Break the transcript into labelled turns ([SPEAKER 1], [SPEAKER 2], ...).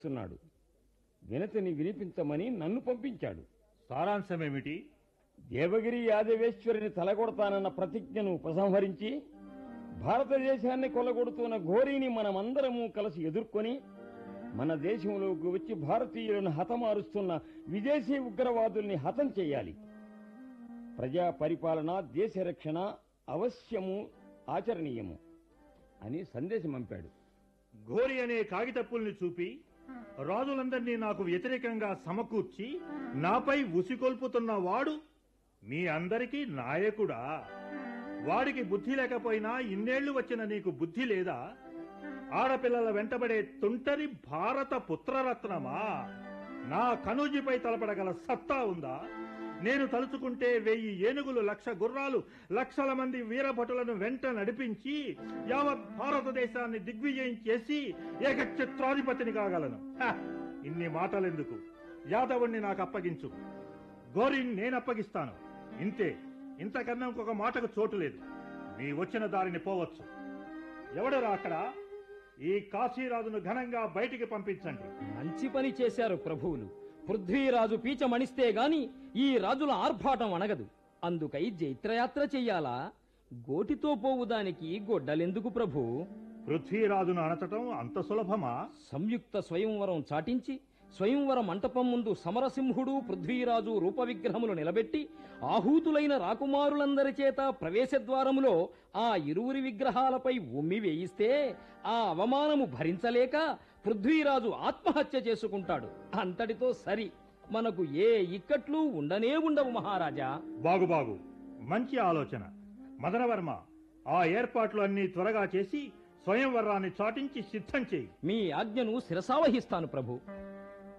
[SPEAKER 1] చేస్తున్నాడు వినతిని వినిపించమని నన్ను పంపించాడు
[SPEAKER 2] సారాంశమేమిటి
[SPEAKER 1] దేవగిరి యాదవేశ్వరిని తలగొడతానన్న ప్రతిజ్ఞను ఉపసంహరించి భారతదేశాన్ని కొలగొడుతున్న ఘోరీని మనమందరము కలిసి ఎదుర్కొని మన దేశంలోకి వచ్చి భారతీయులను హతమారుస్తున్న విదేశీ ఉగ్రవాదుల్ని హతం చేయాలి ప్రజా పరిపాలన దేశ రక్షణ అవశ్యము ఆచరణీయము అని సందేశం పంపాడు
[SPEAKER 2] ఘోరి అనే కాగితప్పుల్ని చూపి రాజులందరినీ నాకు వ్యతిరేకంగా సమకూర్చి నాపై ఉసికొల్పుతున్న వాడు మీ అందరికీ నాయకుడా వాడికి బుద్ధి లేకపోయినా ఇన్నేళ్లు వచ్చిన నీకు బుద్ధి లేదా ఆడపిల్లల వెంటబడే తుంటరి భారత పుత్రరత్నమా నా కనుజిపై తలపడగల సత్తా ఉందా నేను తలుచుకుంటే వెయ్యి ఏనుగులు లక్ష గుర్రాలు లక్షల మంది వీరభటులను వెంట నడిపించి యావత్ భారతదేశాన్ని దిగ్విజయం చేసి ఏకఛత్రాధిపతిని కాగలను హ! ఇన్ని మాటలెందుకు యాదవుణ్ణి నాకు అప్పగించు గోరిని నేను అప్పగిస్తాను ఇంతే ఇంతకన్నా ఇంకొక మాటకు చోటు లేదు మీ వచ్చిన దారిని పోవచ్చు ఎవడరా అక్కడ ఈ కాశీరాజును ఘనంగా బయటికి పంపించండి
[SPEAKER 3] మంచి పని చేశారు ప్రభువులు పృథ్వీరాజు పీచమణిస్తే గాని ఈ రాజుల ఆర్భాటం అనగదు అందుకై జైత్రయాత్ర చెయ్యాలా గోటితో పోవుదానికి గొడ్డలెందుకు ప్రభు
[SPEAKER 2] పృథ్వీరాజును అణచటం అంత సులభమా
[SPEAKER 3] సంయుక్త స్వయంవరం చాటించి స్వయంవర మంటపం ముందు సమరసింహుడు పృథ్వీరాజు రూపవిగ్రహములు నిలబెట్టి ఆహూతులైన రాకుమారులందరి చేత ప్రవేశద్వారములో ఆ ఇరువురి విగ్రహాలపై ఉమ్మి వేయిస్తే ఆ అవమానము భరించలేక పృథ్వీరాజు ఆత్మహత్య చేసుకుంటాడు అంతటితో సరి మనకు ఏ ఇక్కట్లు ఉండనే ఉండవు మహారాజా
[SPEAKER 2] బాగు బాగు మంచి ఆలోచన మదనవర్మ ఆ ఏర్పాట్లు అన్ని త్వరగా చేసి స్వయంవరాన్ని చాటించి సిద్ధం చేయి
[SPEAKER 3] మీ ఆజ్ఞను శిరసావహిస్తాను ప్రభు